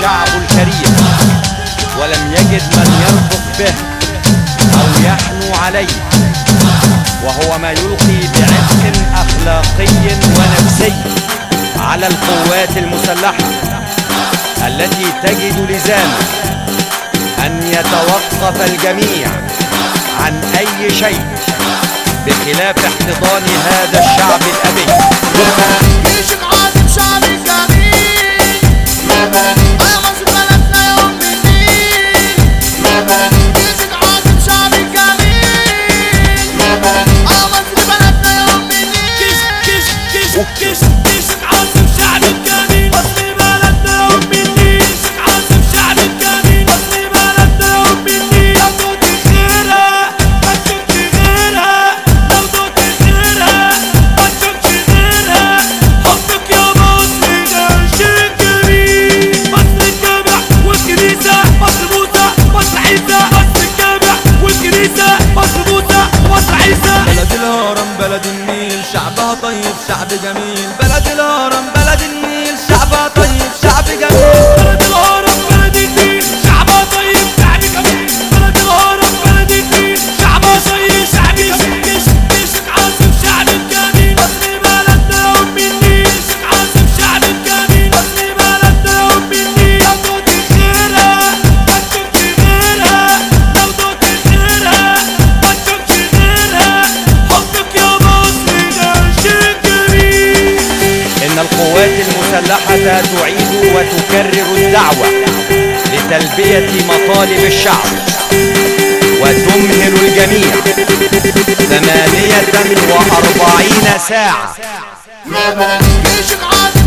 الشعب الكريم ولم يجد من يرفق به أو يحنو عليه وهو ما يلقي بعبء أخلاقي ونفسي على القوات المسلحة التي تجد لزاما أن يتوقف الجميع عن أي شيء بخلاف احتضان هذا الشعب الأبي جيش العاصم شعب جميل يا مصر بلدنا يا ام النيل جيش العاصم شعب جميل يا مصر بلدنا يا ام النيل كيش كيش كيش كيش كيش عاصم شعب الجميل مصر بلدنا يا ام النيل كيش عاصم شعب الجميل مصر بلدنا يا ام النيل لو دوت غيرها ما تشوفش غيرها لو دوت غيرها ما تشوفش غيرها حبك يا مصر ده شيء جميل مصر الجامع والكنيسة مصر موسى مصر عيسى مصر الجامع والكنيسة مصر موسى مصر عيسى بلد الهرم بلد النيل شعبها طيب شعب جميل بلد الهرم بلد النيل شعبها طيب شعب جميل بلد الهرم بلد النيل شعبها طيب شعب جميل بلد الهرم بلد النيل شعبها طيب شعب جميل كيش كيش عاصم شعب الجميل مصر بلدنا يا ام النيل كيش عاصم شعب الجميل مصر بلدنا يا ام النيل لو دوت غيرها ما تشوفش غيرها لو دوت غيرها ما تشوفش غيرها حبك يا مصر ده شيء جميل إن القوات المسلحة تعيد وتكرر الدعوة لتلبية مطالب الشعب وتمهل الجميع ثمانية وأربعين ساعة جيش العاصم